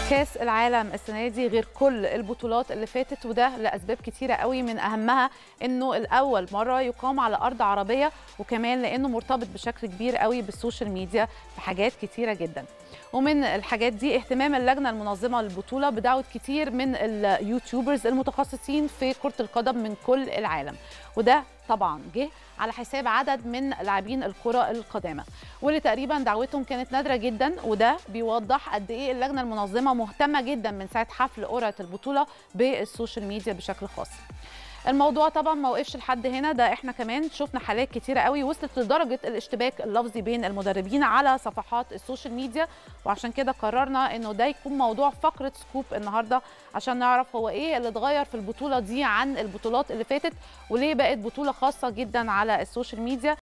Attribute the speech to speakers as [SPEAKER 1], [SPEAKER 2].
[SPEAKER 1] كاس العالم السنه دي غير كل البطولات اللي فاتت وده لاسباب كتيره قوي من اهمها انه الاول مره يقام على ارض عربيه وكمان لانه مرتبط بشكل كبير قوي بالسوشيال ميديا في حاجات كتيره جدا ومن الحاجات دي اهتمام اللجنه المنظمه للبطوله بدعوه كتير من اليوتيوبرز المتخصصين في كره القدم من كل العالم وده طبعا جه على حساب عدد من لاعبين الكره القدامى واللي تقريبا دعوتهم كانت نادره جدا وده بيوضح قد ايه اللجنه المنظمه مهتمه جدا من ساعه حفل قرعه البطوله بالسوشيال ميديا بشكل خاص الموضوع طبعا ما وقفش لحد هنا ده احنا كمان شفنا حالات كتيره قوي وصلت لدرجه الاشتباك اللفظي بين المدربين على صفحات السوشيال ميديا وعشان كده قررنا انه ده يكون موضوع فقره سكوب النهارده عشان نعرف هو ايه اللي اتغير في البطوله دي عن البطولات اللي فاتت وليه بقت بطوله خاصه جدا على السوشيال ميديا